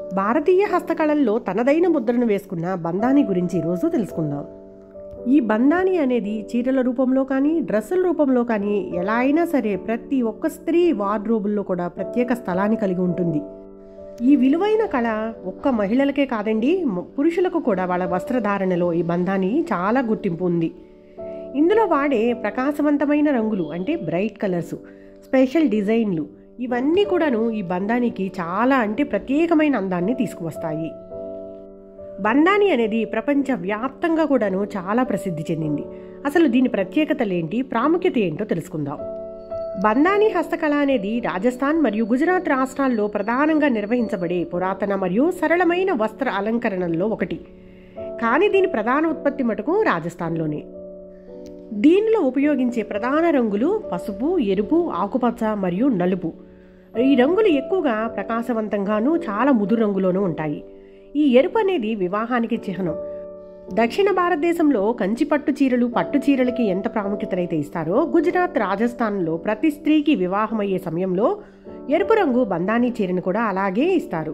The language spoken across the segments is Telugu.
భారతీయ హస్తకళల్లో తనదైన ముద్రను వేసుకున్న బంధాని గురించి ఈరోజు తెలుసుకుందాం ఈ బంధాని అనేది చీరల రూపంలో కానీ డ్రెస్సుల రూపంలో కానీ ఎలా అయినా సరే ప్రతి ఒక్క స్త్రీ వార్డ్రోబుల్లో కూడా ప్రత్యేక స్థలాన్ని కలిగి ఉంటుంది ఈ విలువైన కళ ఒక్క మహిళలకే కాదండి మ- పురుషులకు కూడా వాళ్ళ వస్త్రధారణలో ఈ బంధాన్ని చాలా గుర్తింపు ఉంది ఇందులో వాడే ప్రకాశవంతమైన రంగులు అంటే బ్రైట్ కలర్స్ స్పెషల్ డిజైన్లు ఇవన్నీ కూడాను ఈ బంధానికి చాలా అంటే ప్రత్యేకమైన అందాన్ని తీసుకువస్తాయి బంధాని అనేది ప్రపంచ వ్యాప్తంగా కూడాను చాలా ప్రసిద్ధి చెందింది అసలు దీని ప్రత్యేకతలేంటి ప్రాముఖ్యత ఏంటో తెలుసుకుందాం బంధాని హస్తకళ అనేది రాజస్థాన్ మరియు గుజరాత్ రాష్ట్రాల్లో ప్రధానంగా నిర్వహించబడే పురాతన మరియు సరళమైన వస్త్ర అలంకరణల్లో ఒకటి కానీ దీని ప్రధాన ఉత్పత్తి మటుకు రాజస్థాన్లోనే దీనిలో ఉపయోగించే ప్రధాన రంగులు పసుపు ఎరుపు ఆకుపచ్చ మరియు నలుపు ఈ రంగులు ఎక్కువగా ప్రకాశవంతంగాను చాలా ముదురు రంగులోనూ ఉంటాయి ఈ ఎరుపు అనేది వివాహానికి చిహ్నం దక్షిణ భారతదేశంలో కంచి పట్టు చీరలు పట్టు చీరలకి ఎంత ప్రాముఖ్యతనైతే ఇస్తారో గుజరాత్ రాజస్థాన్లో ప్రతి స్త్రీకి వివాహమయ్యే సమయంలో ఎరుపు రంగు బంధానీ చీరను కూడా అలాగే ఇస్తారు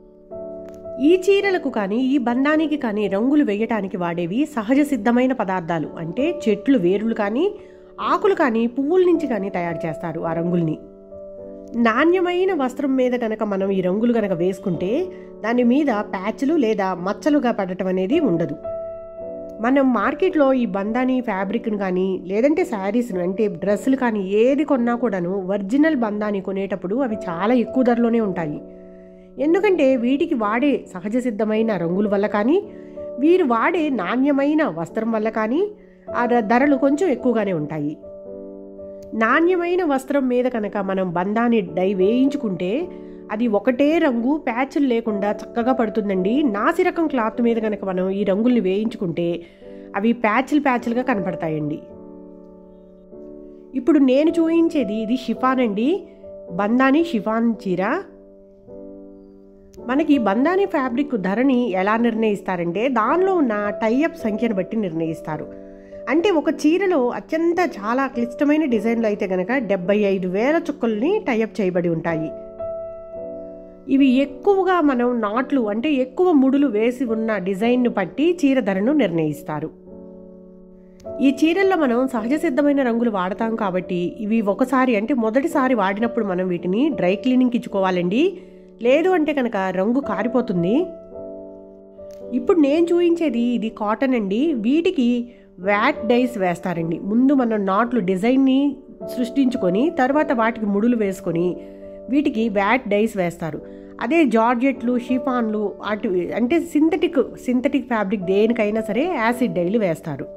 ఈ చీరలకు కానీ ఈ బంధానికి కానీ రంగులు వేయటానికి వాడేవి సహజ సిద్ధమైన పదార్థాలు అంటే చెట్లు వేరులు కానీ ఆకులు కానీ పువ్వుల నుంచి కానీ తయారు చేస్తారు ఆ రంగుల్ని నాణ్యమైన వస్త్రం మీద కనుక మనం ఈ రంగులు కనుక వేసుకుంటే దాని మీద ప్యాచ్లు లేదా మచ్చలుగా పడటం అనేది ఉండదు మనం మార్కెట్లో ఈ బంధాని ఫ్యాబ్రిక్ను కానీ లేదంటే శారీస్ను అంటే డ్రెస్సులు కానీ ఏది కొన్నా కూడాను ఒరిజినల్ బంధాని కొనేటప్పుడు అవి చాలా ఎక్కువ ధరలోనే ఉంటాయి ఎందుకంటే వీటికి వాడే సహజ సిద్ధమైన రంగుల వల్ల కానీ వీరు వాడే నాణ్యమైన వస్త్రం వల్ల కానీ ఆ ధ- ధరలు కొంచెం ఎక్కువగానే ఉంటాయి నాణ్యమైన వస్త్రం మీద కనుక మనం బంధాన్ని డై వేయించుకుంటే అది ఒకటే రంగు ప్యాచులు లేకుండా చక్కగా పడుతుందండి నాసి రకం క్లాత్ మీద కనుక మనం ఈ రంగుల్ని వేయించుకుంటే అవి ప్యాచులు ప్యాచులుగా కనపడతాయండి ఇప్పుడు నేను చూపించేది ఇది షిఫాన్ అండి బందాని షిఫాన్ చీర మనకి బందాని ఫ్యాబ్రిక్ ధరని ఎలా నిర్ణయిస్తారంటే దానిలో ఉన్న టైఅప్ సంఖ్యను బట్టి నిర్ణయిస్తారు అంటే ఒక చీరలో అత్యంత చాలా క్లిష్టమైన డిజైన్లు అయితే గనక డెబ్బై ఐదు వేల చుక్కల్ని టైఅప్ చేయబడి ఉంటాయి ఇవి ఎక్కువగా మనం నాట్లు అంటే ఎక్కువ ముడులు వేసి ఉన్న డిజైన్ను బట్టి చీర ధరను నిర్ణయిస్తారు ఈ చీరల్లో మనం సహజ సిద్ధమైన రంగులు వాడతాం కాబట్టి ఇవి ఒకసారి అంటే మొదటిసారి వాడినప్పుడు మనం వీటిని డ్రై క్లీనింగ్కి ఇచ్చుకోవాలండి లేదు అంటే కనుక రంగు కారిపోతుంది ఇప్పుడు నేను చూపించేది ఇది కాటన్ అండి వీటికి వ్యాట్ డైస్ వేస్తారండి ముందు మనం నాట్లు డిజైన్ని సృష్టించుకొని తర్వాత వాటికి ముడులు వేసుకొని వీటికి వ్యాట్ డైస్ వేస్తారు అదే జార్జెట్లు షిఫాన్లు అటు అంటే సింథటిక్ సింథటిక్ ఫ్యాబ్రిక్ దేనికైనా సరే యాసిడ్ డైలు వేస్తారు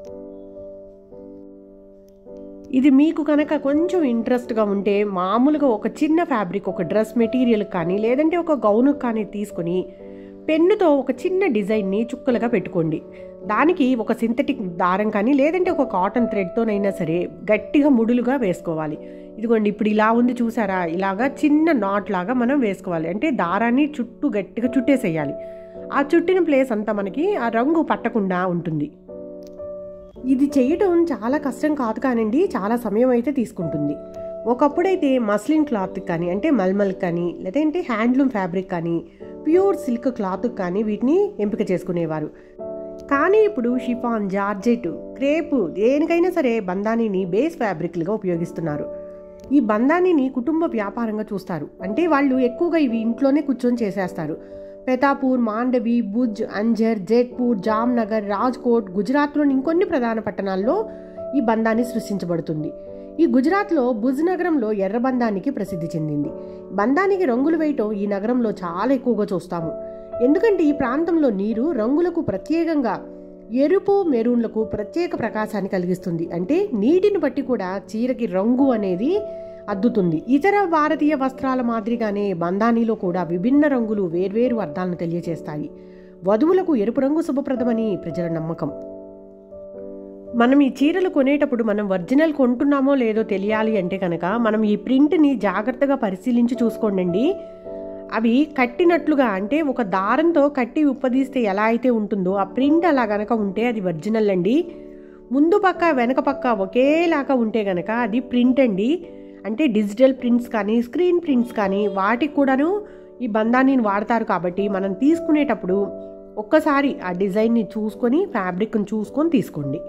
ఇది మీకు కనుక కొంచెం ఇంట్రెస్ట్గా ఉంటే మామూలుగా ఒక చిన్న ఫ్యాబ్రిక్ ఒక డ్రెస్ మెటీరియల్ కానీ లేదంటే ఒక గౌను కానీ తీసుకొని పెన్నుతో ఒక చిన్న డిజైన్ని చుక్కలుగా పెట్టుకోండి దానికి ఒక సింథటిక్ దారం కానీ లేదంటే ఒక కాటన్ థ్రెడ్తోనైనా సరే గట్టిగా ముడులుగా వేసుకోవాలి ఇదిగోండి ఇప్పుడు ఇలా ఉంది చూసారా ఇలాగా చిన్న నాట్ లాగా మనం వేసుకోవాలి అంటే దారాన్ని చుట్టూ గట్టిగా చుట్టేసేయాలి ఆ చుట్టిన ప్లేస్ అంతా మనకి ఆ రంగు పట్టకుండా ఉంటుంది ఇది చేయడం చాలా కష్టం కాదు కానండి చాలా సమయం అయితే తీసుకుంటుంది ఒకప్పుడైతే మస్లిన్ క్లాత్ కానీ అంటే మల్మల్ కానీ లేదంటే హ్యాండ్లూమ్ ఫ్యాబ్రిక్ కానీ ప్యూర్ సిల్క్ క్లాత్ కానీ వీటిని ఎంపిక చేసుకునేవారు కానీ ఇప్పుడు షిఫాన్ జార్జెట్ క్రేపు దేనికైనా సరే బంధానీని బేస్ ఫ్యాబ్రిక్లుగా ఉపయోగిస్తున్నారు ఈ బంధానీని కుటుంబ వ్యాపారంగా చూస్తారు అంటే వాళ్ళు ఎక్కువగా ఇవి ఇంట్లోనే కూర్చొని చేసేస్తారు పెతాపూర్ మాండవి భుజ్ అంజర్ జైపూర్ జామ్నగర్ రాజ్కోట్ గుజరాత్లోని ఇంకొన్ని ప్రధాన పట్టణాల్లో ఈ బంధాన్ని సృష్టించబడుతుంది ఈ గుజరాత్లో భుజ్ నగరంలో ఎర్ర బంధానికి ప్రసిద్ధి చెందింది బంధానికి రంగులు వేయటం ఈ నగరంలో చాలా ఎక్కువగా చూస్తాము ఎందుకంటే ఈ ప్రాంతంలో నీరు రంగులకు ప్రత్యేకంగా ఎరుపు మెరూన్లకు ప్రత్యేక ప్రకాశాన్ని కలిగిస్తుంది అంటే నీటిని బట్టి కూడా చీరకి రంగు అనేది అద్దుతుంది ఇతర భారతీయ వస్త్రాల మాదిరిగానే బంధానీలో కూడా విభిన్న రంగులు వేర్వేరు అర్థాలను తెలియజేస్తాయి వధువులకు ఎరుపు రంగు శుభప్రదమని ప్రజల నమ్మకం మనం ఈ చీరలు కొనేటప్పుడు మనం ఒరిజినల్ కొంటున్నామో లేదో తెలియాలి అంటే కనుక మనం ఈ ప్రింట్ని జాగ్రత్తగా పరిశీలించి చూసుకోండి అవి కట్టినట్లుగా అంటే ఒక దారంతో కట్టి ఉప్పదీస్తే ఎలా అయితే ఉంటుందో ఆ ప్రింట్ అలా గనక ఉంటే అది ఒరిజినల్ అండి ముందు పక్క వెనక పక్క ఒకేలాగా ఉంటే గనక అది ప్రింట్ అండి అంటే డిజిటల్ ప్రింట్స్ కానీ స్క్రీన్ ప్రింట్స్ కానీ వాటికి కూడాను ఈ బంధాన్ని వాడతారు కాబట్టి మనం తీసుకునేటప్పుడు ఒక్కసారి ఆ డిజైన్ని చూసుకొని ఫ్యాబ్రిక్ని చూసుకొని తీసుకోండి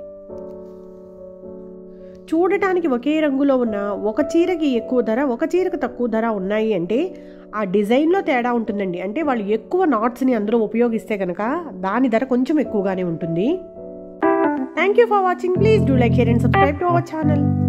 చూడటానికి ఒకే రంగులో ఉన్న ఒక చీరకి ఎక్కువ ధర ఒక చీరకు తక్కువ ధర ఉన్నాయి అంటే ఆ డిజైన్లో తేడా ఉంటుందండి అంటే వాళ్ళు ఎక్కువ నాట్స్ని అందులో ఉపయోగిస్తే కనుక దాని ధర కొంచెం ఎక్కువగానే ఉంటుంది thank you for watching please do like share and subscribe to our channel